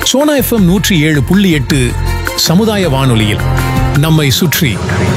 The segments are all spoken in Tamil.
சோனா எஃப்எம் நூற்றி ஏழு புள்ளி எட்டு சமுதாய வானொலியில் நம்மை சுற்றி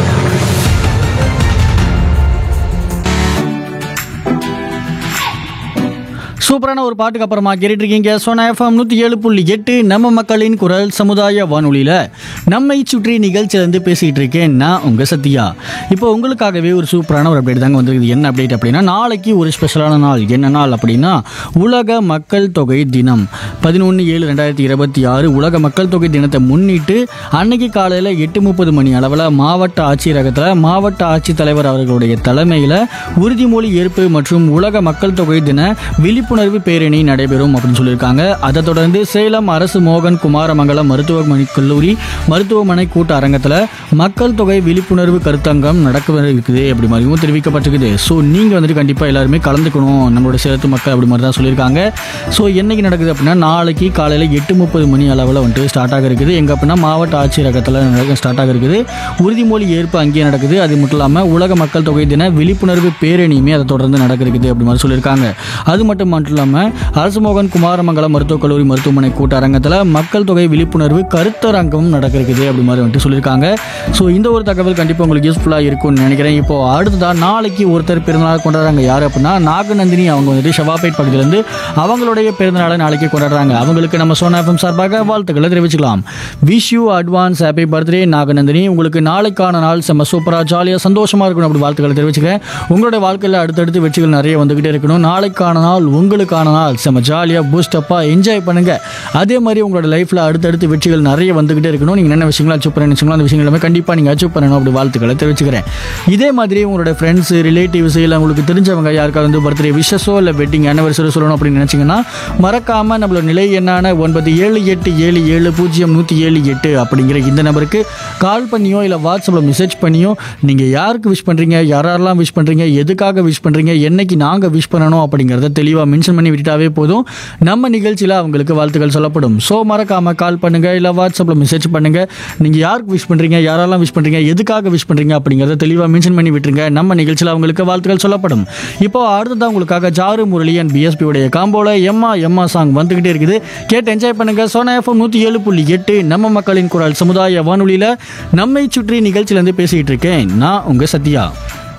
சூப்பரான ஒரு பாட்டுக்கு அப்புறமா கேட்டுட்டு இருக்கீங்க சோனா எஃப்எம் நூற்றி ஏழு புள்ளி எட்டு நம்ம மக்களின் குரல் சமுதாய வானொலியில் நம்மை சுற்றி நிகழ்ச்சியிலேருந்து பேசிகிட்டு இருக்கேன் நான் உங்கள் சத்யா இப்போ உங்களுக்காகவே ஒரு சூப்பரான ஒரு அப்டேட் தாங்க வந்திருக்குது என்ன அப்டேட் அப்படின்னா நாளைக்கு ஒரு ஸ்பெஷலான நாள் என்ன நாள் அப்படின்னா உலக மக்கள் தொகை தினம் பதினொன்று ஏழு ரெண்டாயிரத்தி இருபத்தி ஆறு உலக மக்கள் தொகை தினத்தை முன்னிட்டு அன்னைக்கு காலையில் எட்டு முப்பது மணி அளவில் மாவட்ட ஆட்சியரகத்தில் மாவட்ட ஆட்சித்தலைவர் அவர்களுடைய தலைமையில் உறுதிமொழி ஏற்பு மற்றும் உலக மக்கள் தொகை தின விழிப்புணர்வு பேரணி நடைபெறும் அப்படின்னு சொல்லியிருக்காங்க அதை தொடர்ந்து சேலம் அரசு மோகன் குமாரமங்கலம் மருத்துவமனை கல்லூரி மருத்துவமனை கூட்ட அரங்கத்தில் மக்கள் தொகை விழிப்புணர்வு கருத்தங்கம் நடக்க இருக்குது அப்படி மாதிரியும் தெரிவிக்கப்பட்டிருக்குது ஸோ நீங்கள் வந்துட்டு கண்டிப்பாக எல்லாருமே கலந்துக்கணும் நம்மளோட சேலத்து மக்கள் அப்படி மாதிரி தான் சொல்லியிருக்காங்க ஸோ என்னைக்கு நடக்குது அப்படின்னா நாளைக்கு காலையில் எட்டு முப்பது மணி அளவில் வந்துட்டு ஸ்டார்ட் ஆக இருக்குது எங்கே அப்படின்னா மாவட்ட ஆட்சியரகத்தில் ஸ்டார்ட் ஆக இருக்குது உறுதிமொழி ஏற்பு அங்கேயே நடக்குது அது மட்டும் இல்லாமல் உலக மக்கள் தொகை தின விழிப்புணர்வு பேரணியுமே அதை தொடர்ந்து நடக்க இருக்குது அப்படி மாதிரி சொல்லியிருக்காங்க அது மட்டும் மட்டும் இல்லாமல் அரசு மோகன் குமாரமங்கலம் மருத்துவக் கல்லூரி மருத்துவமனை கூட்டரங்கத்தில் மக்கள் தொகை விழிப்புணர்வு கருத்தரங்கமும் நடக்க இருக்குது அப்படி மாதிரி வந்துட்டு சொல்லியிருக்காங்க ஸோ இந்த ஒரு தகவல் கண்டிப்பாக உங்களுக்கு யூஸ்ஃபுல்லாக இருக்கும்னு நினைக்கிறேன் இப்போ அடுத்ததாக நாளைக்கு ஒருத்தர் பிறந்தநாள் கொண்டாடுறாங்க யார் அப்படின்னா நாகநந்தினி அவங்க வந்துட்டு ஷவாபேட் பகுதியிலேருந்து அவங்களுடைய பிறந்தநாளை நாளைக்கு கொண்டாடுறாங்க அவங்களுக்கு நம்ம சோனா எஃப்எம் சார்பாக வாழ்த்துக்களை தெரிவிச்சுக்கலாம் wish you advance happy birthday Naganandini உங்களுக்கு நாளைக்கான நாள் செம்ம சூப்பராக ஜாலியாக சந்தோஷமாக இருக்கணும் அப்படி வாழ்த்துக்களை தெரிவிச்சுக்கிறேன் உங்களுடைய வாழ்க்கையில் அடுத்தடுத்து வெற்றிகள் நிறைய வந்துக்கிட்டே இருக்கணும் நாளைக்கான நாள் உங்களுக்கான நாள் செம்ம ஜாலியாக பூஸ்டப்பாக என்ஜாய் பண்ணுங்க அதே மாதிரி உங்களோட லைஃப்பில் அடுத்தடுத்து வெற்றிகள் நிறைய வந்துக்கிட்டே இருக்கணும் நீங்கள் என்ன விஷயங்களை அச்சீவ் பண்ண நினச்சிங்களோ அந்த விஷயங்கள் எல்லாமே கண்டிப்பாக நீங்கள் அச்சீவ் பண்ணணும் அப்படி வாழ்த்துக்களை தெரிவிச்சுக்கிறேன் இதே மாதிரி உங்களோட ஃப்ரெண்ட்ஸ் ரிலேட்டிவ்ஸ் இல்லை உங்களுக்கு தெரிஞ்சவங்க யாருக்காவது வந்து பர்த்டே விஷஸோ இல்லை வெட்டிங் ஆனிவர்சரி சொல்லணும் அப்படின்னு நினச்சிங்கன்னா மறக்காமல் நம்மளோட நிலை என்னான ஒன்பது ஏழு எட்டு ஏழு ஏழு பூஜ்ஜியம் நூற்றி ஏழு எட்டு அப்படிங்கிற இந்த நம்பருக்கு கால் பண்ணியோ இல்லை வாட்ஸ்அப்பில் மெசேஜ் பண்ணியோ நீங்கள் யாருக்கு விஷ் பண்ணுறீங்க யாரெல்லாம் விஷ் பண்ணுறீங்க எதுக்காக விஷ் பண்ணுறீங்க என்னைக்கு நாங்கள் விஷ் பண்ணணும் அப்படிங்கிறத தெளிவாக மென்ஷன் பண்ணி விட்டுட்டாவே போதும் நம்ம நிகழ்ச்சியில் அவங்களுக்கு வாழ்த்துக்கள் சொல்லப்படும் ஸோ மறக்காமல் கால் பண்ணுங்கள் இல்லை வாட்ஸ்அப்பில் மெசேஜ் பண்ணுங்கள் நீங்கள் யாருக்கு விஷ் பண்ணுறீங்க யாரெல்லாம் விஷ் பண்ணுறீங்க எதுக்காக விஷ் பண்ணுறீங்க அப்படிங்கிறத தெளிவாக மென்ஷன் பண்ணி விட்டுருங்க நம்ம நிகழ்ச்சியில் அவங்களுக்கு வாழ்த்துக்கள் சொல்லப்படும் இப்போ அடுத்ததான் உங்களுக்காக ஜாரு முரளி அண்ட் பிஎஸ்பி உடைய காம்போல எம்மா எம்மா சாங் வந்துகிட்டே இருக்குது கேட்டு என்ஜாய் பண்ணுங்க சோனா எஃப்எம் நூற்றி ஏழு புள்ளி எட்டு நம்ம மக்களின் குரல் சமுதாய வானொலியில் நம்மை சுற்றி நிகழ்ச்சியிலேருந்து பேசிகிட்டு இருக்கேன் நான் உங்கள் சத்யா